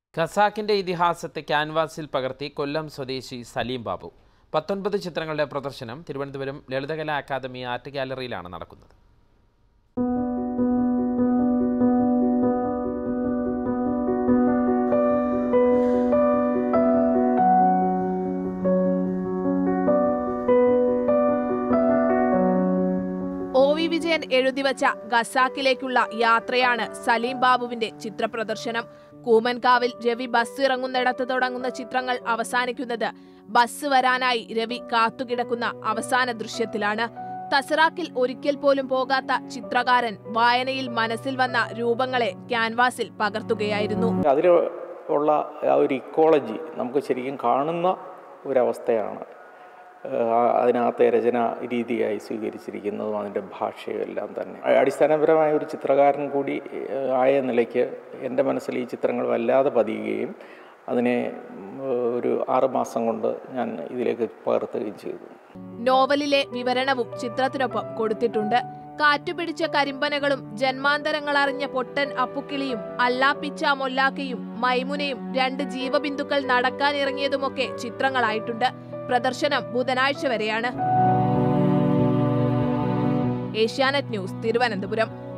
ഖസാക്കിന്റെ ഇതിഹാസത്തെ ക്യാൻവാസിൽ പകർത്തി കൊല്ലം സ്വദേശി സലീം ബാബു പത്തൊൻപത് ചിത്രങ്ങളുടെ പ്രദർശനം തിരുവനന്തപുരം ലളിതകലാ അക്കാദമി ആർട്ട് ഗാലറിയിലാണ് നടക്കുന്നത് ഒ വി വിജയൻ എഴുതിവച്ച ഖസാക്കിലേക്കുള്ള യാത്രയാണ് സലീം ബാബുവിന്റെ ചിത്രപ്രദർശനം കൂമൻകാവിൽ രവി ബസ് ഇറങ്ങുന്നിടത്ത് തുടങ്ങുന്ന ചിത്രങ്ങൾ അവസാനിക്കുന്നത് ബസ് വരാനായി രവി കാത്തുകിടക്കുന്ന അവസാന ദൃശ്യത്തിലാണ് തസറാക്കിൽ ഒരിക്കൽ പോലും പോകാത്ത ചിത്രകാരൻ വായനയിൽ മനസ്സിൽ വന്ന രൂപങ്ങളെ ക്യാൻവാസിൽ പകർത്തുകയായിരുന്നു അതിൽ ഉള്ള ആ ഒരു ഇക്കോളജി നമുക്ക് ശരിക്കും കാണുന്ന ഒരവസ്ഥയാണ് ആ- അതിനകത്തെ രചന രീതിയായി സ്വീകരിച്ചിരിക്കുന്നതും അതിൻ്റെ ഭാഷയും എല്ലാം തന്നെ അടിസ്ഥാനപരമായ ഒരു ചിത്രകാരൻ കൂടി ഏഹ്, ആയ നിലയ്ക്ക് എൻ്റെ മനസ്സിൽ ഈ ചിത്രങ്ങൾ വല്ലാതെ പതിയുകയും അതിനെ ഉം, ഒരു ആറുമാസം കൊണ്ട് ഞാൻ ഇതിലേക്ക് പകർത്തുകയും ചെയ്തു നോവലിലെ വിവരണവും ചിത്രത്തിനൊപ്പം കൊടുത്തിട്ടുണ്ട് കാറ്റുപിടിച്ച കരിമ്പനകളും ജന്മാന്തരങ്ങളറിഞ്ഞ പൊട്ടൻ അപ്പുക്കിളിയും അല്ലാപ്പിച്ച മൊല്ലാക്കയും മൈമുനയും രണ്ട് ജീവബിന്ദുക്കൾ നടക്കാനിറങ്ങിയതുമൊക്കെ ചിത്രങ്ങളായിട്ടുണ്ട് പ്രദർശനം ബുധനാഴ്ച വരെയാണ് ഏഷ്യാനെറ്റ് ന്യൂസ് തിരുവനന്തപുരം